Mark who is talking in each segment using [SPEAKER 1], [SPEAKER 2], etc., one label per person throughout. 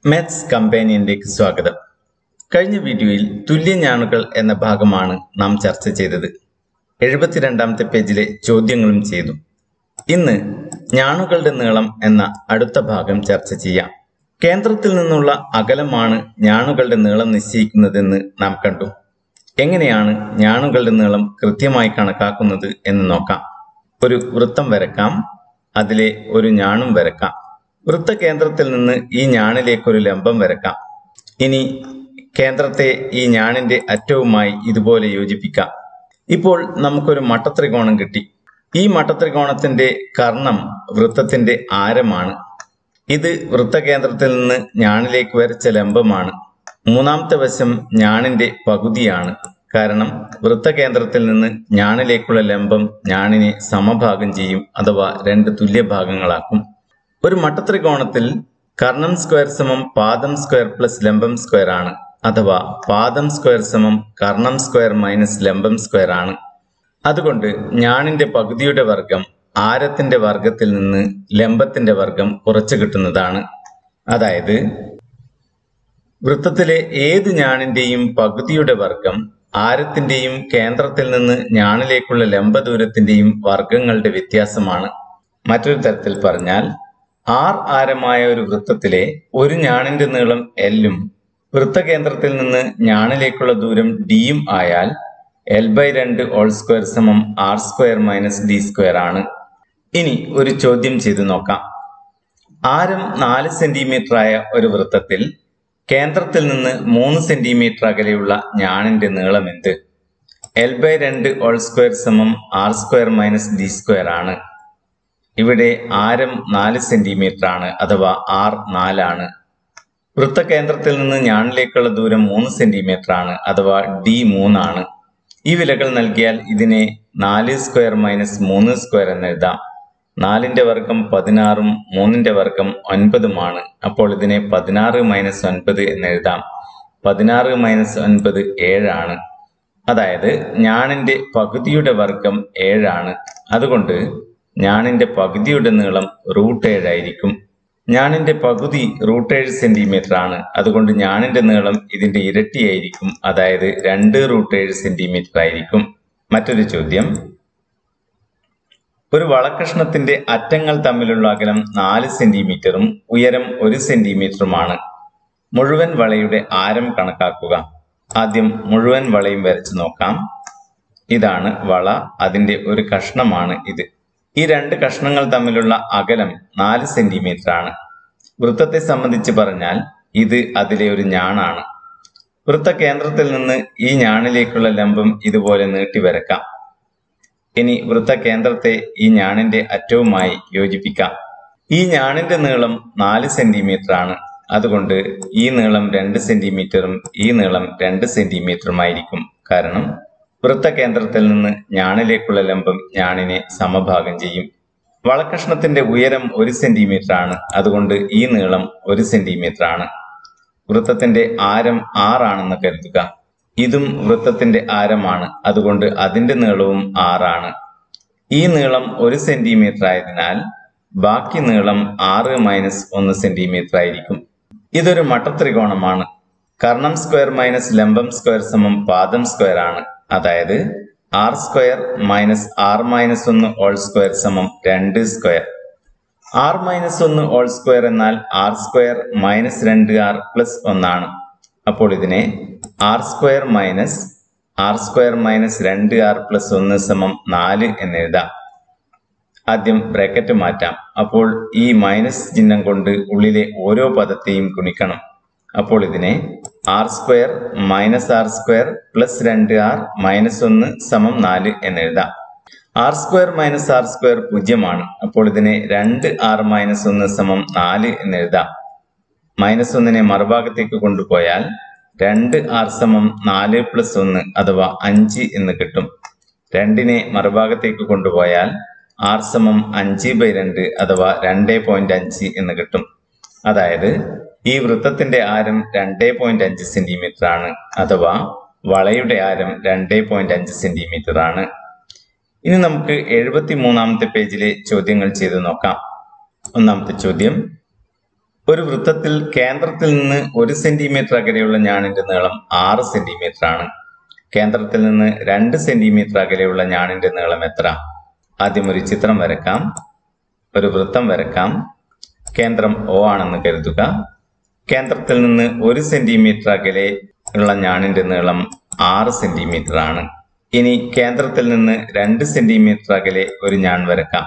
[SPEAKER 1] maths കമ്പാനിയനിലേക്ക് സ്വാഗതം കഴിഞ്ഞ വീഡിയോയിൽ തുല്യഞാണുകൾ എന്ന ഭാഗമാണ് നാം ചർച്ച ചെയ്തത് എഴുപത്തിരണ്ടാമത്തെ പേജിലെ ചോദ്യങ്ങളും ചെയ്തു ഇന്ന് ഞാണുകളുടെ നീളം എന്ന അടുത്ത ഭാഗം ചർച്ച ചെയ്യാം കേന്ദ്രത്തിൽ നിന്നുള്ള അകലമാണ് ഞാണുകളുടെ നീളം നിശ്ചയിക്കുന്നതെന്ന് നാം കണ്ടു എങ്ങനെയാണ് ഞാണുകളുടെ നീളം കൃത്യമായി കണക്കാക്കുന്നത് എന്ന് നോക്കാം ഒരു വൃത്തം വരക്കാം അതിലെ ഒരു ഞാണും വരക്കാം വൃത്തകേന്ദ്രത്തിൽ നിന്ന് ഈ ഞാണിലേക്ക് ഒരു ലംബം വരക്കാം ഇനി കേന്ദ്രത്തെ ഈ ഞാണിന്റെ അറ്റവുമായി ഇതുപോലെ യോജിപ്പിക്കാം ഇപ്പോൾ നമുക്കൊരു മട്ടത്രികോണം കിട്ടി ഈ മട്ടത്രികോണത്തിന്റെ കർണം വൃത്തത്തിന്റെ ആരമാണ് ഇത് വൃത്തകേന്ദ്രത്തിൽ നിന്ന് ഞാണിലേക്ക് വരച്ച ലംബമാണ് മൂന്നാമത്തെ വശം ഞാണിന്റെ പകുതിയാണ് കാരണം വൃത്തകേന്ദ്രത്തിൽ നിന്ന് ഞാണിലേക്കുള്ള ലംബം ഞാണിനെ സമഭാഗം ചെയ്യും അഥവാ രണ്ട് തുല്യ ഭാഗങ്ങളാക്കും ഒരു മട്ടത്രികോണത്തിൽ കർണം സ്ക്വയർ സമം പാദം സ്ക്വയർ പ്ലസ് ലംബം സ്ക്വയർ ആണ് അഥവാ പാദം സ്ക്വയർ സമം കർണം സ്ക്വയർ മൈനസ് ലംബം സ്ക്വയർ ആണ് അതുകൊണ്ട് ഞാണിന്റെ പകുതിയുടെ വർഗം ആരത്തിന്റെ വർഗത്തിൽ നിന്ന് ലംബത്തിന്റെ വർഗം കുറച്ചു കിട്ടുന്നതാണ് അതായത് വൃത്തത്തിലെ ഏത് ഞാണിന്റെയും പകുതിയുടെ വർഗം ആരത്തിന്റെയും കേന്ദ്രത്തിൽ നിന്ന് ഞാണിലേക്കുള്ള ലംബ ദൂരത്തിന്റെയും വർഗങ്ങളുടെ വ്യത്യാസമാണ് മറ്റൊരു തരത്തിൽ പറഞ്ഞാൽ ആർ ആരമായ ഒരു വൃത്തത്തിലെ ഒരു ഞാണിന്റെ നീളം എല്ലും വൃത്തകേന്ദ്രത്തിൽ നിന്ന് ഞാണിലേക്കുള്ള ദൂരം ഡിയും ആയാൽ എൽ ബൈ രണ്ട് ഓൾ സ്ക്വയർ സമം R square minus D square ആണ് ഇനി ഒരു ചോദ്യം ചെയ്തു നോക്കാം ആരം നാല് സെന്റിമീറ്റർ ആയ ഒരു വൃത്തത്തിൽ കേന്ദ്രത്തിൽ നിന്ന് മൂന്ന് സെന്റിമീറ്റർ അകലെയുള്ള ഞാണിന്റെ നീളം എന്ത് എൽ ബൈ രണ്ട് ഓൾ സ്ക്വയർ സമം R square minus D square ആണ് ഇവിടെ ആരം നാല് സെന്റിമീറ്റർ ആണ് അഥവാ ആർ നാലാണ് വൃത്തകേന്ദ്രത്തിൽ നിന്ന് ഞാണിലേക്കുള്ള ദൂരം മൂന്ന് സെന്റിമീറ്റർ ആണ് അഥവാ ഡി മൂന്നാണ് ഈ വിലകൾ നൽകിയാൽ ഇതിനെ നാല് സ്ക്വയർ മൈനസ് മൂന്ന് സ്ക്വയർ എന്ന് എഴുതാം നാലിന്റെ വർഗം പതിനാറും മൂന്നിന്റെ വർഗം ഒൻപതുമാണ് അപ്പോൾ ഇതിനെ പതിനാറ് മൈനസ് ഒൻപത് എന്ന് എഴുതാം പതിനാറ് മൈനസ് ഒൻപത് ഏഴാണ് അതായത് ഞാണിന്റെ പകുതിയുടെ വർഗം ഏഴാണ് അതുകൊണ്ട് ഞാണിന്റെ പകുതിയുടെ നീളം റൂട്ട് ഏഴായിരിക്കും ഞാണിന്റെ പകുതി റൂട്ട് ഏഴ് സെന്റിമീറ്റർ ആണ് അതുകൊണ്ട് ഞാണിന്റെ നീളം ഇതിന്റെ ഇരട്ടിയായിരിക്കും അതായത് രണ്ട് റൂട്ട് ഏഴ് സെന്റിമീറ്റർ ആയിരിക്കും മറ്റൊരു ചോദ്യം ഒരു വളക്കഷ്ണത്തിന്റെ അറ്റങ്ങൾ തമ്മിലുള്ള അകലം നാല് സെന്റിമീറ്ററും ഉയരം ഒരു സെന്റിമീറ്ററുമാണ് മുഴുവൻ വളയുടെ ആരം കണക്കാക്കുക ആദ്യം മുഴുവൻ വളയും വരച്ചു നോക്കാം ഇതാണ് വള അതിന്റെ ഒരു കഷ്ണമാണ് ഇത് ഈ രണ്ട് കഷ്ണങ്ങൾ തമ്മിലുള്ള അകലം നാല് സെന്റിമീറ്റർ ആണ് വൃത്തത്തെ സംബന്ധിച്ച് പറഞ്ഞാൽ ഇത് അതിലെ ഒരു ഞാണാണ് വൃത്ത കേന്ദ്രത്തിൽ നിന്ന് ഈ ഞാണിലേക്കുള്ള ലംബം ഇതുപോലെ നീട്ടി വരക്കാം ഇനി വൃത്ത കേന്ദ്രത്തെ ഈ ഞാണിന്റെ അറ്റവുമായി യോജിപ്പിക്കാം ഈ ഞാണിന്റെ നീളം നാല് സെന്റിമീറ്റർ ആണ് അതുകൊണ്ട് ഈ നീളം രണ്ട് സെന്റിമീറ്ററും ഈ നീളം രണ്ട് സെന്റിമീറ്ററുമായിരിക്കും കാരണം വൃത്തകേന്ദ്രത്തിൽ നിന്ന് ഞാണിലേക്കുള്ള ലംബം ഞാണിനെ സമഭാഗം ചെയ്യും വളക്കഷ്ണത്തിന്റെ ഉയരം ഒരു സെന്റിമീറ്റർ ആണ് അതുകൊണ്ട് ഈ നീളം ഒരു സെന്റിമീറ്റർ ആണ് വൃത്തത്തിന്റെ ആരം ആറാണെന്ന് കരുതുക ഇതും വൃത്തത്തിന്റെ ആരമാണ് അതുകൊണ്ട് അതിന്റെ നീളവും ആറാണ് ഈ നീളം ഒരു സെന്റിമീറ്റർ ആയതിനാൽ ബാക്കി നീളം ആറ് മൈനസ് ഒന്ന് സെന്റിമീറ്റർ ആയിരിക്കും ഇതൊരു മട്ടത്രികോണമാണ് കർണം സ്ക്വയർ മൈനസ് ലംബം സ്ക്വയർ സമം പാദം സ്ക്വയർ ആണ് അതായത് R square minus R minus ഒന്ന് ഓൾ സ്ക്വയർ സമം രണ്ട് സ്ക്വയർ ആർ മൈനസ് ഒന്ന് ഓൾ സ്ക്വയർ എന്നാൽ ആർ സ്ക്വയർ മൈനസ് രണ്ട് ആർ പ്ലസ് ഒന്നാണ് അപ്പോൾ ഇതിനെ R square minus R square minus രണ്ട് ആർ പ്ലസ് ഒന്ന് സമം നാല് എന്ന് എഴുതാം ആദ്യം ബ്രാക്കറ്റ് മാറ്റാം അപ്പോൾ ഈ മൈനസ് ചിഹ്നം കൊണ്ട് ഉള്ളിലെ ഓരോ പദത്തെയും ഗുണിക്കണം അപ്പോൾ ഇതിനെ R square minus R square plus രണ്ട് ആർ മൈനസ് ഒന്ന് സമം നാല് എന്ന് എഴുതാം R square minus R square പൂജ്യമാണ് അപ്പോൾ ഇതിനെ രണ്ട് ആർ മൈനസ് ഒന്ന് സമം നാല് എന്ന് എഴുതാം മൈനസ് ഒന്നിനെ മറുഭാഗത്തേക്ക് കൊണ്ടുപോയാൽ രണ്ട് ആർ സമം നാല് പ്ലസ് ഒന്ന് അഥവാ അഞ്ച് എന്ന് കിട്ടും രണ്ടിനെ മറുഭാഗത്തേക്ക് കൊണ്ടുപോയാൽ ആർ സമം അഞ്ച് ബൈ രണ്ട് അഥവാ രണ്ട് പോയിന്റ് അഞ്ച് എന്ന് കിട്ടും അതായത് ഈ വൃത്തത്തിന്റെ ആരം രണ്ട് പോയിന്റ് അഞ്ച് സെന്റിമീറ്റർ ആണ് അഥവാ വളയുടെ ആരം രണ്ട് പോയിന്റ് അഞ്ച് സെന്റിമീറ്റർ ആണ് ഇനി നമുക്ക് എഴുപത്തി മൂന്നാമത്തെ പേജിലെ ചോദ്യങ്ങൾ ചെയ്തു നോക്കാം ഒന്നാമത്തെ ചോദ്യം ഒരു വൃത്തത്തിൽ കേന്ദ്രത്തിൽ നിന്ന് ഒരു സെന്റിമീറ്റർ അകലെയുള്ള ഞാണിന്റെ നീളം ആറ് സെന്റിമീറ്റർ ആണ് കേന്ദ്രത്തിൽ നിന്ന് രണ്ട് സെന്റിമീറ്റർ അകലെയുള്ള ഞാണിന്റെ നീളം എത്ര ആദ്യം ഒരു ചിത്രം വരക്കാം ഒരു വൃത്തം വരക്കാം കേന്ദ്രം ഒ ആണെന്ന് കരുതുക കേന്ദ്രത്തിൽ നിന്ന് ഒരു സെന്റിമീറ്റർ അകലെ ഉള്ള ഞാണിന്റെ നീളം ആറ് സെന്റിമീറ്റർ ആണ് ഇനി കേന്ദ്രത്തിൽ നിന്ന് രണ്ട് സെന്റിമീറ്റർ അകലെ ഒരു ഞാൻ വരക്കാം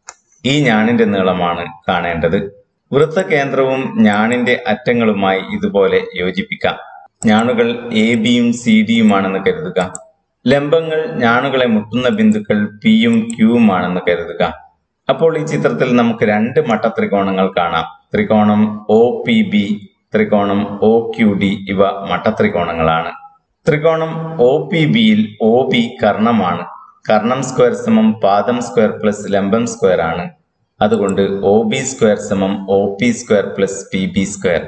[SPEAKER 1] ഈ ഞാണിന്റെ നീളമാണ് കാണേണ്ടത് വൃത്തകേന്ദ്രവും ഞാണിന്റെ അറ്റങ്ങളുമായി ഇതുപോലെ യോജിപ്പിക്കാം ഞാണുകൾ എ ബിയും സി ഡിയുമാണെന്ന് കരുതുക ലംബങ്ങൾ ഞാണുകളെ മുട്ടുന്ന ബിന്ദുക്കൾ പിയും ക്യൂവുമാണെന്ന് കരുതുക അപ്പോൾ ഈ ചിത്രത്തിൽ നമുക്ക് രണ്ട് മട്ടത്രികോണങ്ങൾ കാണാം ത്രികോണം ഒ പി ബി ത്രികോണം ഒ ക്യു ഡി ഇവ മട്ടത്രികോണങ്ങളാണ് ത്രികോണം ഒ പി ബിയിൽ ഒ ബി കർണമാണ് കർണം സ്ക്വയർ സമം പാദം സ്ക്വയർ പ്ലസ് ലംബം സ്ക്വയർ ആണ് അതുകൊണ്ട് ഒ ബി സ്ക്വയർ സമം O P square plus P B square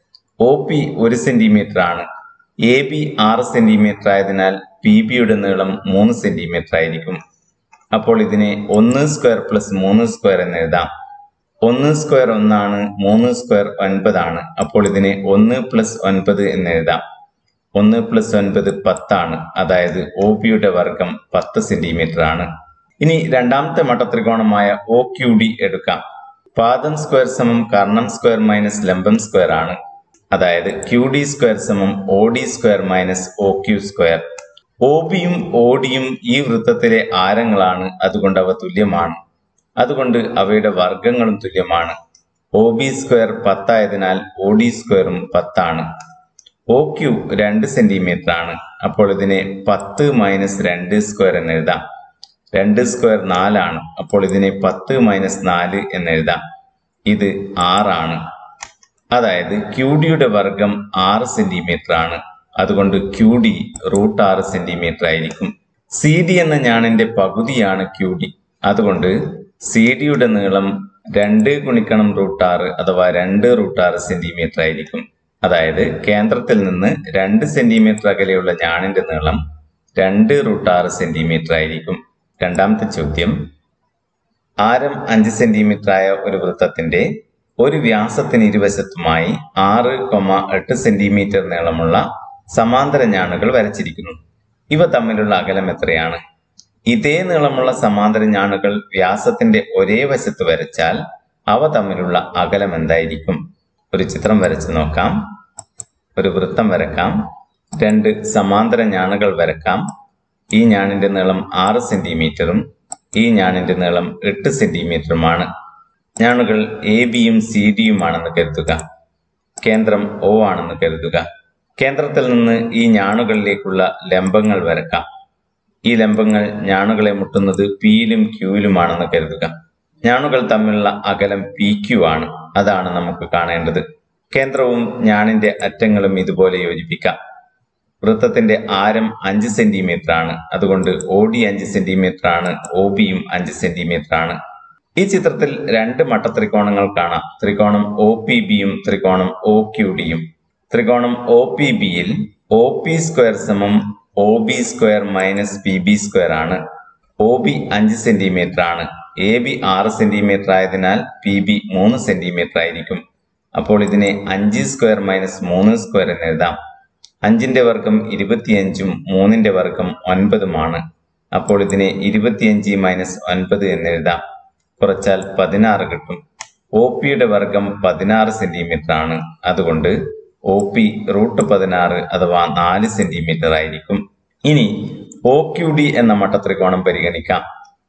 [SPEAKER 1] O P ഒരു സെന്റിമീറ്റർ ആണ് എ ബി ആറ് സെന്റിമീറ്റർ ആയതിനാൽ പി ബിയുടെ നീളം മൂന്ന് സെന്റിമീറ്റർ ആയിരിക്കും അപ്പോൾ ഇതിനെ ഒന്ന് സ്ക്വയർ പ്ലസ് മൂന്ന് സ്ക്വയർ എന്ന് എഴുതാം ഒന്ന് സ്ക്വയർ ഒന്നാണ് മൂന്ന് സ്ക്വയർ ഒൻപതാണ് അപ്പോൾ ഇതിനെ ഒന്ന് പ്ലസ് ഒൻപത് എന്ന് എഴുതാം ഒന്ന് പ്ലസ് ഒൻപത് പത്താണ് അതായത് ഒ പിയുടെ വർഗം പത്ത് സെന്റിമീറ്റർ ആണ് ഇനി രണ്ടാമത്തെ മട്ടത്രികോണമായ ഒ ക്യു ഡി എടുക്കാം പാദം സ്ക്വയർ സമം കർണം സ്ക്വയർ മൈനസ് ലംബം സ്ക്വയർ ആണ് അതായത് ക്യു ഡി സ്ക്വയർ സമം O D square minus O Q square O ബിയും ഒ ഡിയും ഈ വൃത്തത്തിലെ ആരങ്ങളാണ് അതുകൊണ്ട് അവ തുല്യമാണ് അതുകൊണ്ട് അവയുടെ വർഗങ്ങളും തുല്യമാണ് ഒ ബി സ്ക്വയർ പത്തായതിനാൽ ഒ ഡി സ്ക്വയറും പത്താണ് ഒ ക്യു രണ്ട് സെന്റിമീറ്റർ ആണ് അപ്പോൾ ഇതിനെ പത്ത് മൈനസ് രണ്ട് സ്ക്വയർ എന്ന് എഴുതാം രണ്ട് സ്ക്വയർ നാലാണ് അപ്പോൾ ഇതിനെ പത്ത് മൈനസ് നാല് എന്ന് എഴുതാം ഇത് ആറാണ് അതായത് ക്യു ഡിയുടെ വർഗം ആറ് സെന്റിമീറ്റർ ആണ് അതുകൊണ്ട് ക്യു ഡി റൂട്ട് ആറ് സെന്റിമീറ്റർ ആയിരിക്കും സി ഡി എന്ന ഞാണിന്റെ പകുതിയാണ് ക്യു ഡി അതുകൊണ്ട് സി ഡിയുടെ നീളം രണ്ട് ഗുണിക്കണം റൂട്ട് ആറ് അഥവാ രണ്ട് റൂട്ട് ആറ് സെന്റിമീറ്റർ ആയിരിക്കും അതായത് കേന്ദ്രത്തിൽ നിന്ന് രണ്ട് സെന്റിമീറ്റർ അകലെയുള്ള ഞാണിന്റെ നീളം രണ്ട് റൂട്ട് ആറ് സെന്റിമീറ്റർ ആയിരിക്കും രണ്ടാമത്തെ ചോദ്യം ആരം അഞ്ച് സെന്റിമീറ്റർ ആയ ഒരു വൃത്തത്തിന്റെ ഒരു വ്യാസത്തിന് ഇരുവശത്തുമായി ആറ് കൊമ എട്ട് സെന്റിമീറ്റർ നീളമുള്ള സമാന്തര ഞാണുകൾ വരച്ചിരിക്കുന്നു ഇവ തമ്മിലുള്ള അകലം എത്രയാണ് ഇതേ നീളമുള്ള സമാന്തര ഞാണുകൾ വ്യാസത്തിന്റെ ഒരേ വശത്ത് വരച്ചാൽ അവ തമ്മിലുള്ള അകലം എന്തായിരിക്കും ഒരു ചിത്രം വരച്ച് നോക്കാം ഒരു വൃത്തം വരക്കാം രണ്ട് സമാന്തര ഞാണുകൾ വരക്കാം ഈ ഞാണിന്റെ നീളം ആറ് സെന്റിമീറ്ററും ഈ ഞാണിന്റെ നീളം എട്ട് സെന്റിമീറ്ററുമാണ് ഞാണുകൾ എ ബിയും സി ഡിയുമാണെന്ന് കരുതുക കേന്ദ്രം ഒ ആണെന്ന് കരുതുക കേന്ദ്രത്തിൽ നിന്ന് ഈ ഞാണുകളിലേക്കുള്ള ലംബങ്ങൾ വരക്കാം ഈ ലംബങ്ങൾ ഞാണുകളെ മുട്ടുന്നത് പിയിലും ക്യൂയിലുമാണെന്ന് കരുതുക ഞാണുകൾ തമ്മിലുള്ള അകലം പി ക്യു ആണ് അതാണ് നമുക്ക് കാണേണ്ടത് കേന്ദ്രവും ഞാണിന്റെ അറ്റങ്ങളും ഇതുപോലെ യോജിപ്പിക്കാം വൃത്തത്തിന്റെ ആരം അഞ്ച് സെന്റിമീറ്റർ ആണ് അതുകൊണ്ട് ഒ ഡി അഞ്ച് സെന്റിമീറ്റർ ആണ് ഒ ബിയും അഞ്ച് സെന്റിമീറ്റർ ആണ് ഈ ചിത്രത്തിൽ രണ്ട് മട്ടത്രികോണങ്ങൾ കാണാം ത്രികോണം ഒ പി ബിയും ത്രികോണം ഒ ക്യു ഡിയും ത്രികോണം ഒ പി ബിയിൽ ഒ പി സ്ക്വയർ സമം O B square minus P B square ആണ് ഒ ബി അഞ്ച് സെന്റിമീറ്റർ ആണ് എ ബി ആറ് സെന്റിമീറ്റർ ആയതിനാൽ പി ബി മൂന്ന് സെന്റിമീറ്റർ ആയിരിക്കും അപ്പോൾ ഇതിനെ അഞ്ച് സ്ക്വയർ മൈനസ് മൂന്ന് സ്ക്വയർ എന്ന് എഴുതാം അഞ്ചിന്റെ വർഗം ഇരുപത്തിയഞ്ചും മൂന്നിന്റെ വർഗം ഒൻപതുമാണ് അപ്പോൾ ഇതിനെ ഇരുപത്തിയഞ്ച് മൈനസ് ഒൻപത് എന്ന് എഴുതാം കുറച്ചാൽ പതിനാറ് കിട്ടും ഒ പിയുടെ വർഗം പതിനാറ് സെന്റിമീറ്റർ ആണ് അതുകൊണ്ട് ഒ പി റൂട്ട് പതിനാറ് അഥവാ നാല് സെന്റിമീറ്റർ ആയിരിക്കും ഇനി ഒ ക്യു ഡി എന്ന മട്ടത്രികോണം പരിഗണിക്കാം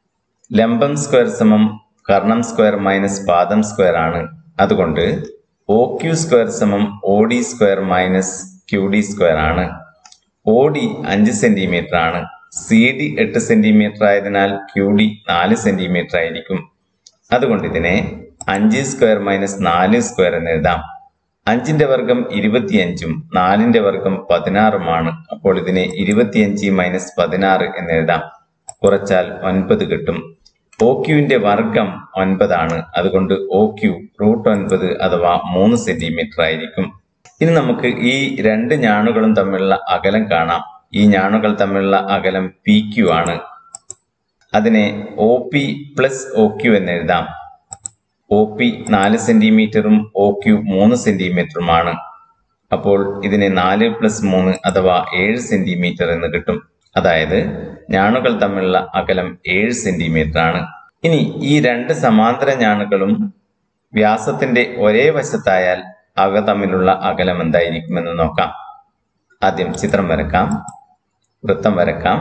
[SPEAKER 1] ലംബം സ്ക്വയർ സമം കർണം സ്ക്വയർ മൈനസ് പാദം സ്ക്വയർ ആണ് അതുകൊണ്ട് ഒ ക്യു സ്ക്വയർ സമം O D square minus Q D square ആണ് ഒ ഡി അഞ്ച് സെന്റിമീറ്റർ ആണ് സി ഡി എട്ട് സെന്റിമീറ്റർ ആയതിനാൽ ക്യു ഡി നാല് സെന്റിമീറ്റർ ആയിരിക്കും അതുകൊണ്ട് ഇതിനെ അഞ്ച് സ്ക്വയർ മൈനസ് നാല് സ്ക്വയർ എന്ന് എഴുതാം അഞ്ചിന്റെ വർഗം ഇരുപത്തിയഞ്ചും നാലിന്റെ വർഗം പതിനാറുമാണ് അപ്പോൾ ഇതിനെ ഇരുപത്തിയഞ്ച് മൈനസ് പതിനാറ് എന്ന് എഴുതാം കുറച്ചാൽ ഒൻപത് കിട്ടും ഒ ക്യുവിന്റെ വർഗം ഒൻപതാണ് അതുകൊണ്ട് ഒ ക്യു റൂട്ട് ഒൻപത് അഥവാ മൂന്ന് സെന്റിമീറ്റർ ആയിരിക്കും ഇനി നമുക്ക് ഈ രണ്ട് ഞാണുകളും തമ്മിലുള്ള അകലം കാണാം ഈ ഞാണുകൾ തമ്മിലുള്ള അകലം പി ക്യു ആണ് അതിനെ O P plus O Q എന്ന് എഴുതാം ഒ പി നാല് സെന്റിമീറ്ററും ഒ ക്യു മൂന്ന് സെന്റിമീറ്ററുമാണ് അപ്പോൾ ഇതിനെ നാല് പ്ലസ് മൂന്ന് അഥവാ ഏഴ് സെന്റിമീറ്റർ എന്ന് കിട്ടും അതായത് ഞാണുകൾ തമ്മിലുള്ള അകലം ഏഴ് സെന്റിമീറ്റർ ആണ് ഇനി ഈ രണ്ട് സമാന്തര ഞാണുകളും വ്യാസത്തിന്റെ ഒരേ വശത്തായാൽ അവ തമ്മിലുള്ള അകലം എന്തായിരിക്കുമെന്ന് നോക്കാം ആദ്യം ചിത്രം വരക്കാം വൃത്തം വരക്കാം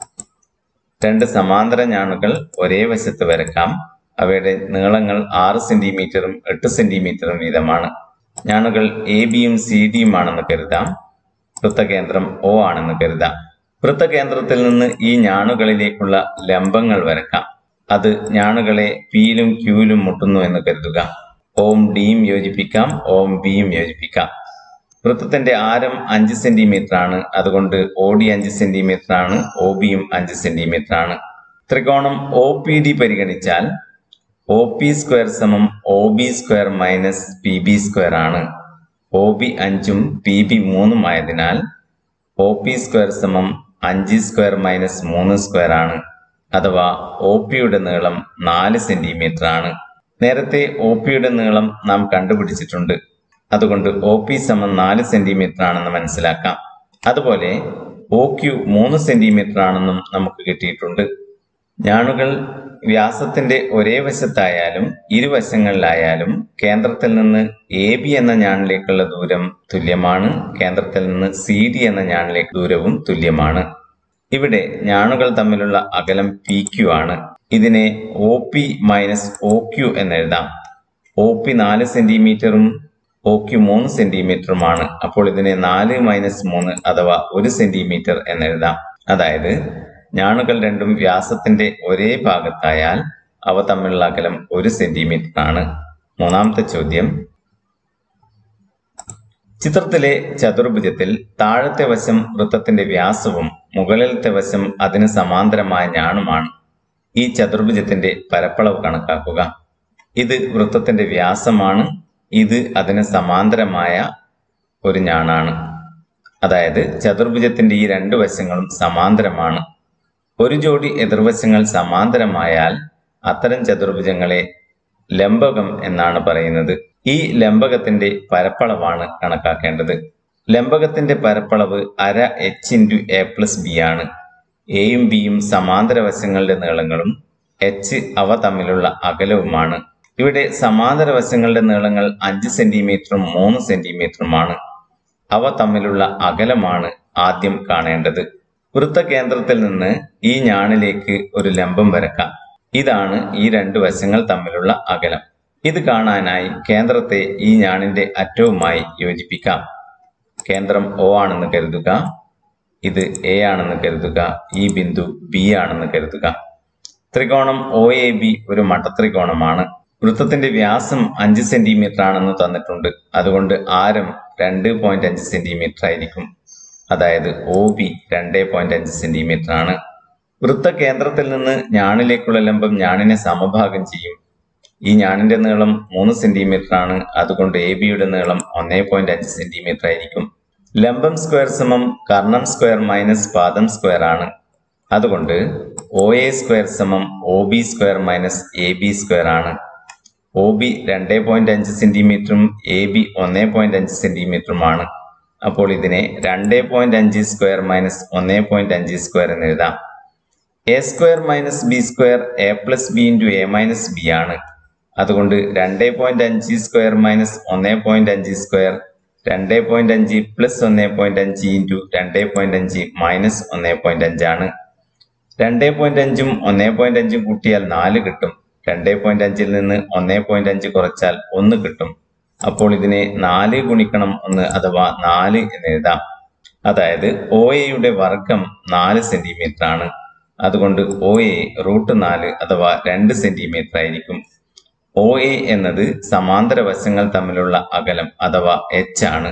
[SPEAKER 1] രണ്ട് സമാന്തര ഞാണുകൾ ഒരേ വശത്ത് വരക്കാം അവയുടെ നീളങ്ങൾ ആറ് സെന്റിമീറ്ററും എട്ട് സെന്റിമീറ്ററും വീതമാണ് ഞാണുകൾ എ ബിയും സി ഡിയും ആണെന്ന് കരുതാം വൃത്തകേന്ദ്രം ഒ ആണെന്ന് കരുതാം വൃത്തകേന്ദ്രത്തിൽ നിന്ന് ഈ ഞാണുകളിലേക്കുള്ള ലംബങ്ങൾ വരക്കാം അത് ഞാണുകളെ പിയിലും ക്യൂയിലും മുട്ടുന്നു എന്ന് കരുതുക ഓം ഡിയും യോജിപ്പിക്കാം ഓം ബിയും യോജിപ്പിക്കാം വൃത്തത്തിന്റെ ആരം അഞ്ച് സെന്റിമീറ്റർ ആണ് അതുകൊണ്ട് ഒ ഡി അഞ്ച് സെന്റിമീറ്റർ ആണ് ഒ ബിയും അഞ്ച് സെന്റിമീറ്റർ ആണ് ത്രികോണം ഒ പി ഡി പരിഗണിച്ചാൽ ഒ പി സ്ക്വയർ സമം O B square minus P B square ആണ് ഒ ബി അഞ്ചും പി ബി മൂന്നും ആയതിനാൽ ഒ പി സ്ക്വയർ സമം അഞ്ച് സ്ക്വയർ മൈനസ് മൂന്ന് സ്ക്വയർ ആണ് അഥവാ ഒ പിയുടെ നീളം നാല് സെന്റിമീറ്റർ ആണ് നേരത്തെ ഒ പിയുടെ നീളം നാം കണ്ടുപിടിച്ചിട്ടുണ്ട് അതുകൊണ്ട് ഒ പി സമം നാല് സെന്റിമീറ്റർ ആണെന്ന് മനസ്സിലാക്കാം അതുപോലെ ഒ ക്യു മൂന്ന് സെന്റിമീറ്റർ ആണെന്നും നമുക്ക് കിട്ടിയിട്ടുണ്ട് ഞാണുകൾ വ്യാസത്തിന്റെ ഒരേ വശത്തായാലും ഇരുവശങ്ങളിലായാലും കേന്ദ്രത്തിൽ നിന്ന് എ ബി എന്ന ഞാണിലേക്കുള്ള ദൂരം തുല്യമാണ് കേന്ദ്രത്തിൽ നിന്ന് സി ഡി എന്ന ഞാണിലേക്ക് ദൂരവും തുല്യമാണ് ഇവിടെ ഞാണുകൾ തമ്മിലുള്ള അകലം പി ക്യു ആണ് ഇതിനെ O P minus O Q എന്നെഴുതാം ഒ പി നാല് സെന്റിമീറ്ററും ഒ ക്യു മൂന്ന് സെന്റിമീറ്ററുമാണ് അപ്പോൾ ഇതിനെ നാല് മൈനസ് മൂന്ന് അഥവാ ഒരു സെന്റിമീറ്റർ എന്നെഴുതാം അതായത് ഞാണുകൾ രണ്ടും വ്യാസത്തിന്റെ ഒരേ ഭാഗത്തായാൽ അവ തമ്മിലുള്ള അകലം ഒരു സെന്റിമീറ്റർ ആണ് മൂന്നാമത്തെ ചോദ്യം ചിത്രത്തിലെ ചതുർഭുജത്തിൽ താഴത്തെ വശം വൃത്തത്തിന്റെ വ്യാസവും മുകളിലത്തെ വശം അതിന് സമാന്തരമായ ഞാണുമാണ് ഈ ചതുർഭുജത്തിന്റെ പരപ്പളവ് കണക്കാക്കുക ഇത് വൃത്തത്തിന്റെ വ്യാസമാണ് ഇത് അതിന് സമാന്തരമായ ഒരു ഞാണാണ് അതായത് ചതുർഭുജത്തിന്റെ ഈ രണ്ട് വശങ്ങളും സമാന്തരമാണ് ഒരു ജോഡി എതിർവശങ്ങൾ സമാന്തരമായാൽ അത്തരം ചതുർഭുജങ്ങളെ ലംബകം എന്നാണ് പറയുന്നത് ഈ ലംബകത്തിന്റെ പരപ്പളവാണ് കണക്കാക്കേണ്ടത് ലംബകത്തിന്റെ പരപ്പളവ് അര H into A plus B ആണ് എയും ബിയും സമാന്തര വശങ്ങളുടെ നീളങ്ങളും എച്ച് അവ തമ്മിലുള്ള അകലവുമാണ് ഇവിടെ സമാന്തര വശങ്ങളുടെ നീളങ്ങൾ അഞ്ച് സെന്റിമീറ്ററും മൂന്ന് സെന്റിമീറ്ററുമാണ് അവ തമ്മിലുള്ള അകലമാണ് ആദ്യം കാണേണ്ടത് വൃത്തകേന്ദ്രത്തിൽ നിന്ന് ഈ ഞാണിലേക്ക് ഒരു ലംബം വരക്കാം ഇതാണ് ഈ രണ്ട് വശങ്ങൾ തമ്മിലുള്ള അകലം ഇത് കാണാനായി കേന്ദ്രത്തെ ഈ ഞാണിന്റെ അറ്റവുമായി യോജിപ്പിക്കാം കേന്ദ്രം ഒ ആണെന്ന് കരുതുക ഇത് എ ആണെന്ന് കരുതുക ഈ ബിന്ദു ബി ആണെന്ന് കരുതുക ത്രികോണം ഒ എ ബി ഒരു മട്ടത്രികോണമാണ് വൃത്തത്തിന്റെ വ്യാസം അഞ്ച് സെന്റിമീറ്റർ ആണെന്ന് തന്നിട്ടുണ്ട് അതുകൊണ്ട് ആരം രണ്ട് പോയിന്റ് അഞ്ച് സെന്റിമീറ്റർ ആയിരിക്കും അതായത് ഒ ബി രണ്ട് പോയിന്റ് അഞ്ച് സെന്റിമീറ്റർ ആണ് വൃത്തകേന്ദ്രത്തിൽ നിന്ന് ഞാണിലേക്കുള്ള ലംബം ഞാണിനെ സമഭാഗം ചെയ്യും ഈ ഞാണിന്റെ നീളം മൂന്ന് സെന്റിമീറ്റർ ആണ് അതുകൊണ്ട് എ ബിയുടെ നീളം ഒന്നേ പോയിന്റ് അഞ്ച് സെന്റിമീറ്റർ ആയിരിക്കും ലംബം സ്ക്വയർ സമം കർണം സ്ക്വയർ മൈനസ് പാദം സ്ക്വയർ ആണ് അതുകൊണ്ട് ഒ എ സ്ക്വയർ സമം O B square minus A B square ആണ് ഒ ബി രണ്ട് പോയിന്റ് അഞ്ച് സെന്റിമീറ്ററും എ ബി ഒന്നേ പോയിന്റ് അഞ്ച് സെന്റിമീറ്ററുമാണ് അപ്പോൾ ഇതിനെ രണ്ട് പോയിന്റ് അഞ്ച് സ്ക്വയർ മൈനസ് ഒന്നേ പോയിന്റ് അഞ്ച് സ്ക്വയർ എന്ന് എഴുതാം A square minus B square A plus B into A minus B ആണ് അതുകൊണ്ട് രണ്ട് പോയിന്റ് അഞ്ച് സ്ക്വയർ മൈനസ് ഒന്നേ പോയിന്റ് അഞ്ച് സ്ക്വയർ രണ്ട് പോയിന്റ് അഞ്ച് പ്ലസ് ഒന്നേ പോയിന്റ് അഞ്ച് ഇൻറ്റു രണ്ട് പോയിന്റ് അഞ്ച് മൈനസ് ഒന്നേ പോയിന്റ് അഞ്ചാണ് രണ്ട് പോയിന്റ് അഞ്ചും ഒന്നേ പോയിന്റ് അഞ്ചും കൂട്ടിയാൽ നാല് കിട്ടും രണ്ട് പോയിന്റ് അഞ്ചിൽ നിന്ന് ഒന്നേ പോയിന്റ് അഞ്ച് കുറച്ചാൽ ഒന്ന് കിട്ടും അപ്പോൾ ഇതിനെ നാല് ഗുണിക്കണം ഒന്ന് അഥവാ നാല് എന്ന് എഴുതാം അതായത് ഒ എയുടെ വർഗം നാല് സെന്റിമീറ്റർ ആണ് അതുകൊണ്ട് ഒ എ റൂട്ട് നാല് അഥവാ രണ്ട് സെന്റിമീറ്റർ ആയിരിക്കും ഒ എ എന്നത് സമാന്തര വശങ്ങൾ തമ്മിലുള്ള അകലം അഥവാ എച്ച് ആണ്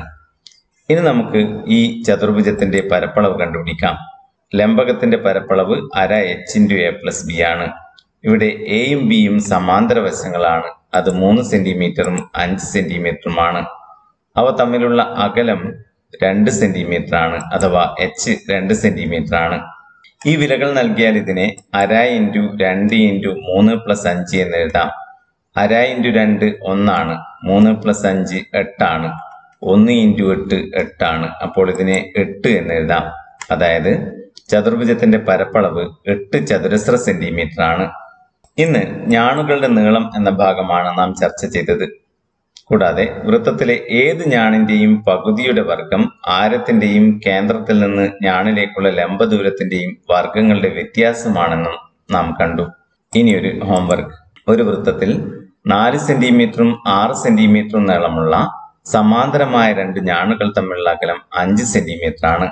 [SPEAKER 1] ഇനി നമുക്ക് ഈ ചതുർഭുജത്തിന്റെ പരപ്പളവ് കണ്ടുപിടിക്കാം ലംബകത്തിന്റെ പരപ്പളവ് അര H into A plus B ആണ് ഇവിടെ എയും ബിയും സമാന്തര വശങ്ങളാണ് അത് മൂന്ന് സെന്റിമീറ്ററും അഞ്ച് സെന്റിമീറ്ററുമാണ് അവ തമ്മിലുള്ള അകലം രണ്ട് സെന്റിമീറ്റർ ആണ് അഥവാ എച്ച് രണ്ട് സെന്റിമീറ്റർ ആണ് ഈ വിലകൾ നൽകിയാൽ ഇതിനെ അര ഇൻറ്റു രണ്ട് ഇൻറ്റു മൂന്ന് പ്ലസ് അഞ്ച് എന്ന് എഴുതാം അര ഇൻറ്റു രണ്ട് ഒന്നാണ് മൂന്ന് പ്ലസ് അഞ്ച് എട്ടാണ് ഒന്ന് ഇൻറ്റു എട്ട് എട്ടാണ് അപ്പോൾ ഇതിനെ എട്ട് എന്ന് എഴുതാം അതായത് ചതുർഭുജത്തിന്റെ പരപ്പളവ് എട്ട് ചതുരശ്ര സെന്റിമീറ്റർ ആണ് ഇന്ന് ഞാണുകളുടെ നീളം എന്ന ഭാഗമാണ് നാം ചർച്ച ചെയ്തത് കൂടാതെ വൃത്തത്തിലെ ഏത് ഞാണിന്റെയും പകുതിയുടെ വർഗം ആരത്തിന്റെയും കേന്ദ്രത്തിൽ നിന്ന് ഞാണിലേക്കുള്ള ലംബ ദൂരത്തിന്റെയും വർഗങ്ങളുടെ വ്യത്യാസമാണെന്നും നാം കണ്ടു ഇനിയൊരു ഹോംവർക്ക് ഒരു വൃത്തത്തിൽ നാല് സെന്റിമീറ്ററും ആറ് സെന്റിമീറ്ററും നീളമുള്ള സമാന്തരമായ രണ്ട് ഞാണുകൾ തമ്മിലുള്ള അകലം അഞ്ച് സെന്റിമീറ്റർ ആണ്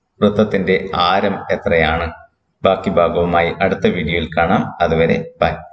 [SPEAKER 1] വൃത്തത്തിന്റെ ആരം എത്രയാണ് ബാക്കി ഭാഗവുമായി അടുത്ത വീഡിയോയിൽ കാണാം അതുവരെ ബൈ